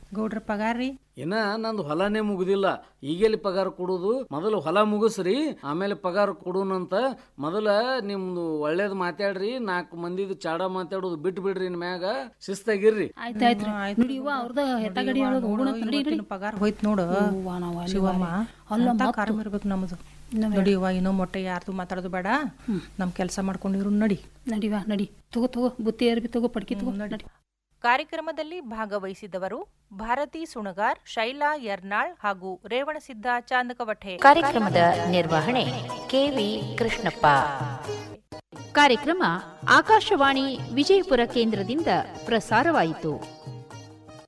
ಗೌಡ್ರ ಪಗಾರ ರೀ ಇನ್ನ ನಂದು ಹೊಲನೇ ಮುಗುದಿಲ್ಲ ಈಗೆಲ್ಲಿ ಪಗಾರ ಕೊಡುದು ಮೊದಲು ಹೊಲ ಮುಗಿಸ್ರಿ ಆಮೇಲೆ ಪಗಾರ ಕೊಡುನಂತ ಮೊದಲ ನಿಮ್ದು ಒಳ್ಳೇದ್ ಮಾತಾಡ್ರಿ ನಾಲ್ಕು ಮಂದಿದು ಚಾಡ ಮಾತಾಡೋದು ಬಿಟ್ಟು ಬಿಡ್ರಿ ಇನ್ ಮ್ಯಾಗ ಶಿಸ್ತಾಗಿರ್ರಿ ಆಯ್ತು ಆಯ್ತು ನೋಡಿ ಇವ ಅವ್ರದ ಹೆತ್ತಗಡಿ ಹೇಳೋದು ಹೋಗೋಣ ನಡಿ ನಡಿ ಇವತ್ತಿನ ಪಗಾರ ಹೋಯ್ತು ನೋಡು ಅವ್ವ, ನಾವ್ ಅಲ್ಲಿ ಶಿವಮ್ಮ ಅಲ್ಲ ಅಂತ ಮತ್ತು- ಕಾರಣ ಇರ್ಬೇಕು ನಮ್ದು ನೋಡಿ ಇವ ಇನ್ನೂ ಮೊಟ್ಟೆ ಯಾರ್ದು ಮಾತಾಡೋದು ಬೇಡ ನಮ್ ಕೆಲಸ ಮಾಡ್ಕೊಂಡಿರು ನಡಿ ನಡಿವ ನಡಿ ತಗೋ ತಗೋ ಬುತ್ತಿ ಏರ್ಬಿ ತಗೋ ಪಡ್ಕಿ ತಗೋ ನಡಿ ಕಾರ್ಯಕ್ರಮದಲ್ಲಿ ಭಾಗವಹಿಸಿದವರು ಭಾರತಿ ಸುಣಗಾರ್ ಶೈಲಾ ಯರ್ನಾಳ್ ಹಾಗೂ ರೇವಣಸಿದ್ದ ಚಾಂದಕವಠೆ ಕಾರ್ಯಕ್ರಮದ ನಿರ್ವಹಣೆ ಕೆವಿ ಕೃಷ್ಣಪ್ಪ ಕಾರ್ಯಕ್ರಮ ಆಕಾಶವಾಣಿ ವಿಜಯಪುರ ಕೇಂದ್ರದಿಂದ ಪ್ರಸಾರವಾಯಿತು